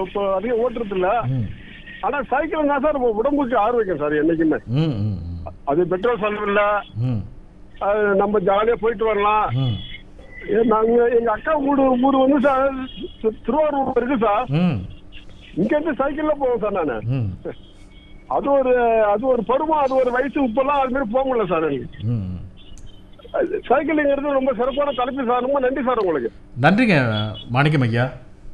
இப்போ அதிகம் ஓட்டுறது இல்ல ம் ஆனா சைக்கிள் தான் சார் நம்ம உடம்புக்கு ஆரோக்கியம் சார் என்னைக்குமே ம் ம் ம். அது பெட்ரோல் செலவு இல்ல ம் அது நம்ம ஜாலியா போயிட்டு வரலாம் ம் ஏ, நாங்க எங்க அக்கா வீடு ஊர் வந்து சார் தி- திருவாரூர் இருக்கு சார் ம் இங்க இருந்து சைக்கிள்ல போவேன் சார் நானு ம் அது ஒரு அது ஒரு பருவம் அது ஒரு வயசு இப்பெல்லாம் அது மாதிரி போக முடியல சார் எனக்கு ம் அது சைக்கிள்ங்கிறது ரொம்ப சிறப்பான தலைப்பு சார் ரொம்ப நன்றி சார் உங்களுக்கு நன்றிங்க மாணிக்கம் ஐயா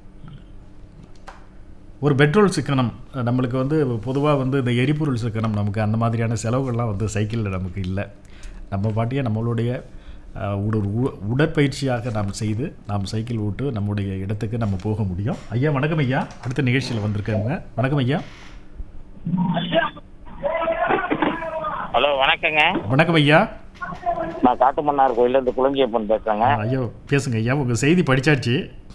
ஒரு பெட்ரோல் சிக்கனம் நம்மளுக்கு வந்து பொதுவாக வந்து இந்த எரிபொருள் சிக்கனம் நமக்கு அந்த மாதிரியான செலவுகள்லாம் வந்து சைக்கிளில் நமக்கு இல்லை நம்ம பாட்டியே நம்மளுடைய அஹ், ஒரு உ- உடற்பயிற்சியாக நாம் செய்து நாம் சைக்கிள் ஓட்டு நம்முடைய இடத்துக்கு நம்ம போக முடியும் ஐயா வணக்கம் ஐயா அடுத்த நிகழ்ச்சியில் வந்திருக்காங்க வணக்கம் ஐயா ஹலோ வணக்கங்க வணக்கம் ஐயா நான் காட்டுமன்னார் கோயிலேருந்து குளஞ்சியப்பன் பேசுறேங்க ஆ, ஐயா பேசுங்க ஐயா உங்கள் செய்தி படிச்சாச்சு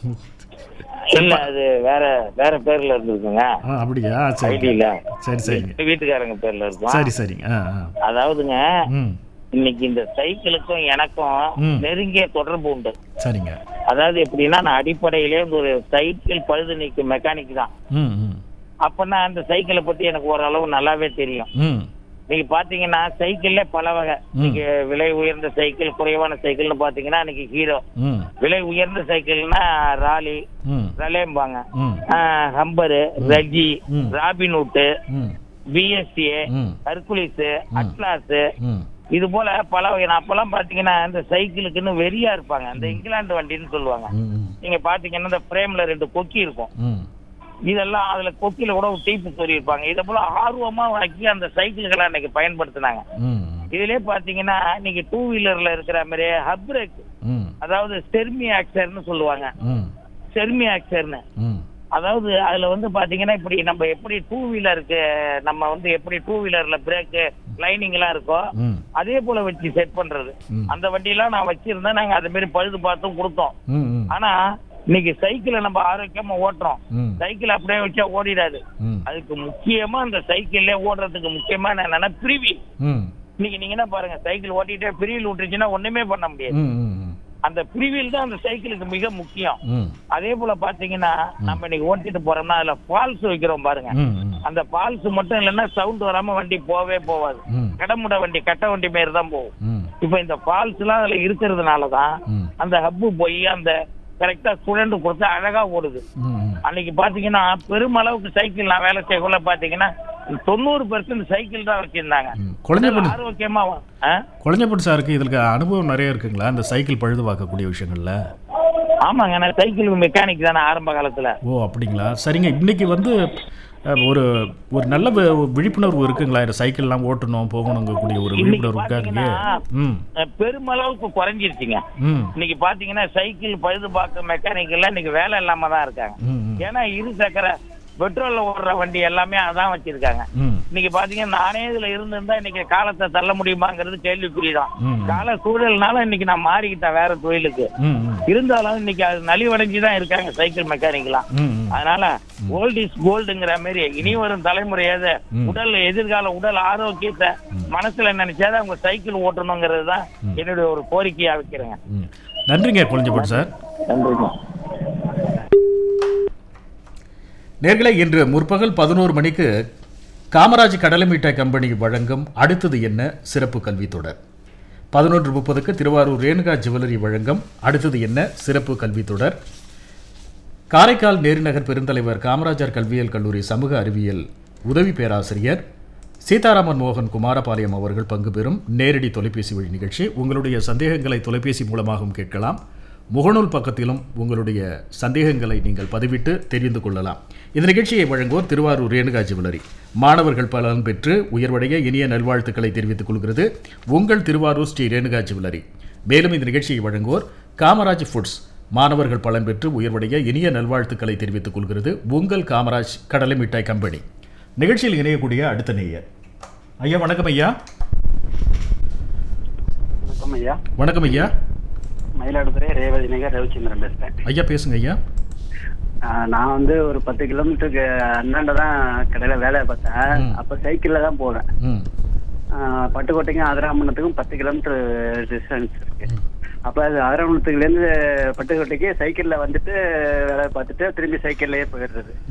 இல்ல அது வேற வேற பேர்ல இருந்திருக்குங்க ஆ அப்படியா சரி ஐடியில சரி சரிங்க வீட்டுக்காரங்க பேர்ல இருக்கும் சரி சரிங்க ஆ ஆ அதாவதுங்க ம் இன்னைக்கு இந்த சைக்கிளுக்கும் எனக்கும் ம். நெருங்கிய தொடர்பு உண்டு சரிங்க அதாவது எப்படின்னா நான் அடிப்படையிலே வந்து ஒரு சைக்கிள் பழுது நீக்கும் மெக்கானிக் தான் ம் ம் அப்பன்னா அந்த சைக்கிளை பத்தி எனக்கு ஓரளவு நல்லாவே தெரியும் ம் நீங்க பாத்தீங்கன்னா சைக்கிள்ல பல வகை நீங்க விலை உயர்ந்த சைக்கிள் குறைவான சைக்கிள்னு பாத்தீங்கன்னா இன்னைக்கு ஹீரோ ம் விலை உயர்ந்த சைக்கிள்னா ராலி ம் ரலேம்பாங்க ம் ஹம்பரு ரஜி ம். ராபின்வுட்டு ம் பிஎஸ்சிஏ ம் ஹர்குலிஸ் அட்லாஸ் ம் இது போல பல வகை நான் அப்பெல்லாம் பாத்தீங்கன்னா இந்த சைக்கிளுக்குன்னு வெறியா இருப்பாங்க இந்த இங்கிலாந்து வண்டின்னு சொல்லுவாங்க ம் நீங்க பாத்தீங்கன்னா இந்த பிரேம்ல ரெண்டு கொக்கி இருக்கும் ம் இதெல்லாம் அதுல கொக்கில கூட ஒரு டீப்பு சொல்லி இருப்பாங்க இதை போல ஆர்வமா வாக்கி அந்த சைக்கிள்களை அன்னைக்கு பயன்படுத்தினாங்க ம் இதுலயே பாத்தீங்கன்னா இன்னைக்கு டூ வீலர்ல இருக்கிற மாதிரி ஹப் பிரேக் ம் அதாவது ஸ்டெர்மி ஆக்சர்னு சொல்லுவாங்க ம் ஸ்டெர்மி ஆக்சர்னு ம் அதாவது அதுல வந்து பாத்தீங்கன்னா இப்படி நம்ம எப்படி டூ வீலருக்கு நம்ம வந்து எப்படி டூ வீலர்ல பிரேக்கு லைனிங் எல்லாம் இருக்கோ ம் அதே போல வச்சு செட் பண்றது ம். அந்த வண்டியெல்லாம் நான் வச்சிருந்தேன் நாங்க அதே மாதிரி பழுது பார்த்தும் கொடுத்தோம் ம் ம் ஆனா இன்னைக்கு சைக்கிளை நம்ம ஆரோக்கியமா ஓட்டுறோம் ம் சைக்கிள் அப்படியே வச்சா ஓடிடாது ம் அதுக்கு முக்கியமா அந்த சைக்கிள்ல ஓடுறதுக்கு முக்கியமான என்னன்னா பிரிவி ம் இன்னைக்கு நீங்க என்ன பாருங்க சைக்கிள் ஓட்டிட்டே பிரிவில் விட்டுருச்சுன்னா ஒண்ணுமே பண்ண முடியாது ம் ம் அந்த பிரிவில் தான் அந்த சைக்கிளுக்கு மிக முக்கியம் ம் அதே போல பாத்தீங்கன்னா நம்ம இன்னைக்கு ஓட்டிட்டு போறோம்னா அதுல ஃபால்ஸ் வைக்கிறோம் பாருங்க ம் ம் அந்த ஃபால்ஸ் மட்டும் இல்லைன்னா சவுண்ட் வராம வண்டி போவே போவாது ம் கடமுட வண்டி கட்ட வண்டி மாரி தான் போகும் ம் இப்போ இந்த ஃபால்ஸ் எல்லாம் அதுல இருக்கிறதுனால தான் ம் அந்த ஹப்பு போய் அந்த கரெக்டா சுழண்டு கொடுத்து அழகா ஓடுது ம் ம் அன்னைக்கு பாத்தீங்கன்னா பெருமளவுக்கு சைக்கிள் நான் வேலை செய்யக்குள்ள பாத்தீங்கன்னா தொண்ணூறு பெர்சன்ட் சைக்கிள் தான் வச்சிருந்தாங்க ம். குழந்தைப்பட்டு ஆரோக்கியமா வா- ஆ? குழந்தைப்பட்டு சாருக்கு இதுக்கு அனுபவம் நிறைய இருக்குங்களா இந்த சைக்கிள் பழுது பார்க்கக்கூடிய விஷயங்கள்ல ஆமாங்க நான் சைக்கிள் மெக்கானிக் தானே ஆரம்ப காலத்துல ஓ அப்படிங்களா சரிங்க இன்னைக்கு வந்து அஹ், ஒரு ஒரு நல்ல வி- விழிப்புணர்வு இருக்குங்களா இந்த சைக்கிள்லாம் ஓட்டணும் போகணுங்கக்கூடிய ஒரு இன்னைக்கு விழிப்புணர்வு இருக்காங்க ம் அஹ், பெருமளவுக்கு குறைஞ்சிருச்சுங்க ம் இன்னைக்கு பாத்தீங்கன்னா சைக்கிள் பழுது பார்க்க மெக்கானிக் எல்லாம் இன்னைக்கு வேலை இல்லாம தான் இருக்காங்க ம் ம் ஏன்னா இரு சக்கர பெட்ரோல்ல ஓடுற வண்டி எல்லாமே அதான் வச்சிருக்காங்க ம் இன்னைக்கு பாத்தீங்கன்னா நானே இதுல இருந்திருந்தா இன்னைக்கு காலத்தை தள்ள முடியுமாங்கிறது கேள்விக்குறிதான் ம். கால சூழல்னால இன்னைக்கு நான் மாறிக்கிட்டேன் வேற தொழிலுக்கு ம் ம் இருந்தாலும் இன்னைக்கு அது நலிவடைஞ்சு தான் இருக்காங்க சைக்கிள் மெக்கானிக்லாம் ம் ம் அதனால கோல்ட் இஸ் கோல்டுங்கிற மாதிரி இனி வரும் தலைமுறையாத ம். உடல் எதிர்கால உடல் ஆரோக்கியத்தை மனசுல நினைச்சாதான் அவங்க சைக்கிள் ஓட்டணுங்கிறது தான் என்னுடைய ஒரு கோரிக்கையா வைக்கிறேங்க ம் நன்றிங்க குழந்தைப்பட்டு சார் நன்றிங்க நேர்களே இன்று முற்பகல் பதினோரு மணிக்கு காமராஜ் கடலை மிட்டாய் கம்பெனி வழங்கும் அடுத்தது என்ன சிறப்பு கல்வி தொடர் பதினொன்று முப்பதுக்கு திருவாரூர் ரேணுகா ஜுவல்லரி வழங்கும் அடுத்தது என்ன சிறப்பு கல்வி தொடர் காரைக்கால் நேருநகர் பெருந்தலைவர் காமராஜர் கல்வியியல் கல்லூரி சமூக அறிவியல் உதவி பேராசிரியர் சீதாராமன் மோகன் குமாரபாளையம் அவர்கள் பங்கு பெறும் நேரடி தொலைபேசி வழி நிகழ்ச்சி உங்களுடைய சந்தேகங்களை தொலைபேசி மூலமாகவும் கேட்கலாம் முகநூல் பக்கத்திலும் உங்களுடைய சந்தேகங்களை நீங்கள் பதிவிட்டு தெரிந்து கொள்ளலாம் இந்த நிகழ்ச்சியை வழங்குவோர் திருவாரூர் ரேணுகா ஜுவல்லரி மாணவர்கள் பலன் பெற்று உயர்வடைய இனிய நல்வாழ்த்துக்களை தெரிவித்துக் கொள்கிறது உங்கள் திருவாரூர் ஸ்ரீ ரேணுகா ஜுவல்லரி மேலும் இந்த நிகழ்ச்சியை வழங்குவோர் காமராஜ் ஃபுட்ஸ் மாணவர்கள் பலன் பெற்று உயர்வடைய இனிய நல்வாழ்த்துக்களை தெரிவித்துக் கொள்கிறது உங்கள் காமராஜ் கடலை மிட்டாய் கம்பெனி நிகழ்ச்சியில் இணையக்கூடிய அடுத்த நேயர் ஐயா வணக்கம் ஐயா வணக்கம் ஐயா வணக்கம் ஐயா மயிலாடுதுறை ரேவதி நகர் ரவிச்சந்திரன் பேசுறேன் ஐயா பேசுங்க ஐயா ஆஹ் நான் வந்து ஒரு பத்து கிலோமீட்டருக்கு அந்தாண்ட தான் கடையில வேலை பார்த்தேன் ம். அப்ப சைக்கிள்ல தான் போவேன் ம் ஆஹ் பட்டுக்கோட்டைக்கும் ஆதிராமணத்துக்கும் பத்து கிலோமீட்டர் டிஸ்டன்ஸ் இருக்கு அப்ப அது ஆதிராமணத்துக்குல இருந்து பட்டுக்கோட்டைக்கு சைக்கிள்ல வந்துட்டு வேலை பார்த்துட்டு திரும்பி சைக்கிள்லயே போயிடுறது